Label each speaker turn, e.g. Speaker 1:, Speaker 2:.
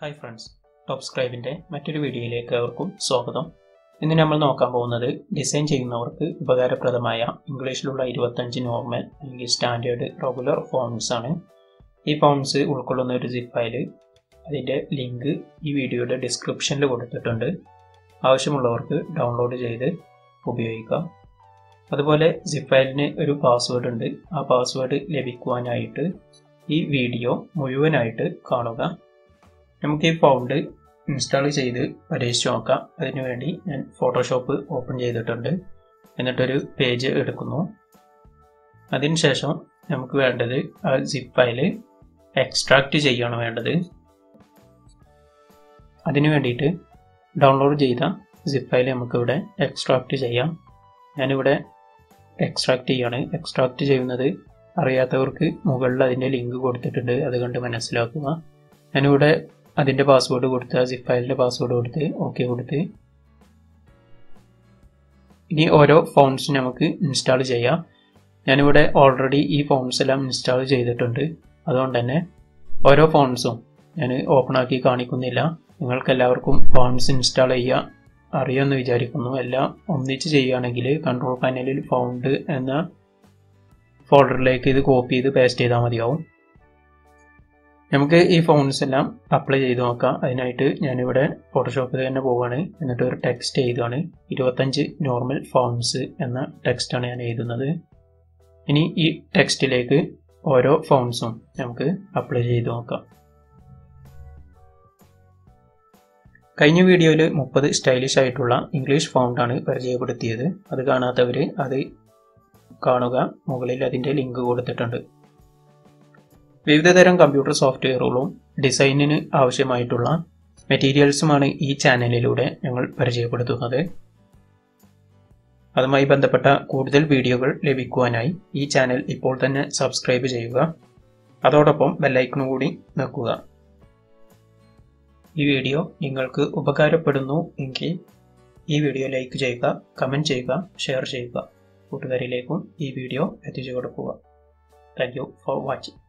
Speaker 1: hi friends top സ്ക്രൈബിൻ്റെ മറ്റൊരു വീഡിയോയിലേക്ക് അവർക്കും സ്വാഗതം ഇന്ന് നമ്മൾ നോക്കാൻ പോകുന്നത് ഡിസൈൻ ചെയ്യുന്നവർക്ക് ഉപകാരപ്രദമായ ഇംഗ്ലീഷിലുള്ള ഇരുപത്തഞ്ച് നോർമൽ അല്ലെങ്കിൽ സ്റ്റാൻഡേർഡ് റെഗുലർ ഫോൺസ് ആണ് ഈ ഫോൺസ് ഉൾക്കൊള്ളുന്ന ഒരു സിപ്പ് ഫയൽ അതിൻ്റെ ലിങ്ക് ഈ വീഡിയോയുടെ ഡിസ്ക്രിപ്ഷനിൽ കൊടുത്തിട്ടുണ്ട് ആവശ്യമുള്ളവർക്ക് ഡൗൺലോഡ് ചെയ്ത് ഉപയോഗിക്കാം അതുപോലെ സിപ്പ് ഫയലിന് ഒരു പാസ്വേഡ് ഉണ്ട് ആ പാസ്വേഡ് ലഭിക്കുവാനായിട്ട് ഈ വീഡിയോ മുഴുവനായിട്ട് കാണുക നമുക്ക് ഈ ഫൗണ്ട് ഇൻസ്റ്റാൾ ചെയ്ത് പരീക്ഷിച്ച് നോക്കാം അതിനുവേണ്ടി ഞാൻ ഫോട്ടോഷോപ്പ് ഓപ്പൺ ചെയ്തിട്ടുണ്ട് എന്നിട്ടൊരു പേജ് എടുക്കുന്നു അതിനുശേഷം നമുക്ക് വേണ്ടത് ആ സിപ്പ് ഫയൽ എക്സ്ട്രാക്റ്റ് ചെയ്യാണ് വേണ്ടത് അതിനു വേണ്ടിയിട്ട് ഡൗൺലോഡ് ചെയ്ത സിപ്പ് ഫയൽ നമുക്കിവിടെ എക്സ്ട്രാക്റ്റ് ചെയ്യാം ഞാനിവിടെ എക്സ്ട്രാക്റ്റ് ചെയ്യാണ് എക്സ്ട്രാക്റ്റ് ചെയ്യുന്നത് അറിയാത്തവർക്ക് മുകളിൽ അതിൻ്റെ ലിങ്ക് കൊടുത്തിട്ടുണ്ട് അത് കണ്ട് മനസ്സിലാക്കുക ഞാനിവിടെ അതിൻ്റെ പാസ്വേഡ് കൊടുത്ത് സിപ്പ് ഫയലിൻ്റെ പാസ്വേഡ് കൊടുത്ത് ഓക്കെ കൊടുത്ത് ഇനി ഓരോ ഫോൺസ് നമുക്ക് ഇൻസ്റ്റാൾ ചെയ്യാം ഞാനിവിടെ ഓൾറെഡി ഈ ഫോൺസ് എല്ലാം ഇൻസ്റ്റാൾ ചെയ്തിട്ടുണ്ട് അതുകൊണ്ട് തന്നെ ഓരോ ഫോൺസും ഞാൻ ഓപ്പൺ ആക്കി കാണിക്കുന്നില്ല നിങ്ങൾക്ക് എല്ലാവർക്കും ഫോൺസ് ഇൻസ്റ്റാൾ ചെയ്യാൻ അറിയുമെന്ന് വിചാരിക്കുന്നു എല്ലാം ഒന്നിച്ച് ചെയ്യുകയാണെങ്കിൽ കൺട്രോൾ പാനലിൽ ഫൗണ്ട് എന്ന ഫോൾഡറിലേക്ക് ഇത് കോപ്പി ചെയ്ത് പേസ്റ്റ് ചെയ്താൽ മതിയാവും നമുക്ക് ഈ ഫോൺസ് എല്ലാം അപ്ലൈ ചെയ്ത് നോക്കാം അതിനായിട്ട് ഞാനിവിടെ ഫോട്ടോഷോപ്പിൽ തന്നെ പോവുകയാണ് എന്നിട്ട് ഒരു ടെക്സ്റ്റ് എഴുതുകയാണ് ഇരുപത്തഞ്ച് നോർമൽ ഫോൺസ് എന്ന ടെക്സ്റ്റാണ് ഞാൻ എഴുതുന്നത് ഇനി ഈ ടെക്സ്റ്റിലേക്ക് ഓരോ ഫോൺസും നമുക്ക് അപ്ലൈ ചെയ്ത് നോക്കാം കഴിഞ്ഞ വീഡിയോയിൽ മുപ്പത് സ്റ്റൈലിഷ് ആയിട്ടുള്ള ഇംഗ്ലീഷ് ഫോണ്ടാണ് പരിചയപ്പെടുത്തിയത് അത് കാണാത്തവർ അത് കാണുക മുകളിൽ അതിൻ്റെ ലിങ്ക് കൊടുത്തിട്ടുണ്ട് വിവിധതരം കമ്പ്യൂട്ടർ സോഫ്റ്റ്വെയറുകളും ഡിസൈനിന് ആവശ്യമായിട്ടുള്ള മെറ്റീരിയൽസുമാണ് ഈ ചാനലിലൂടെ ഞങ്ങൾ പരിചയപ്പെടുത്തുന്നത് അതുമായി ബന്ധപ്പെട്ട കൂടുതൽ വീഡിയോകൾ ലഭിക്കുവാനായി ഈ ചാനൽ ഇപ്പോൾ തന്നെ സബ്സ്ക്രൈബ് ചെയ്യുക അതോടൊപ്പം ബെല്ലൈക്കണും കൂടി നിൽക്കുക ഈ വീഡിയോ നിങ്ങൾക്ക് ഉപകാരപ്പെടുന്നു എങ്കിൽ ഈ വീഡിയോ ലൈക്ക് ചെയ്യുക കമൻറ്റ് ചെയ്യുക ഷെയർ ചെയ്യുക കൂട്ടുകാരിലേക്കും ഈ വീഡിയോ എത്തിച്ചു കൊടുക്കുക താങ്ക് യു ഫോർ വാച്ചിങ്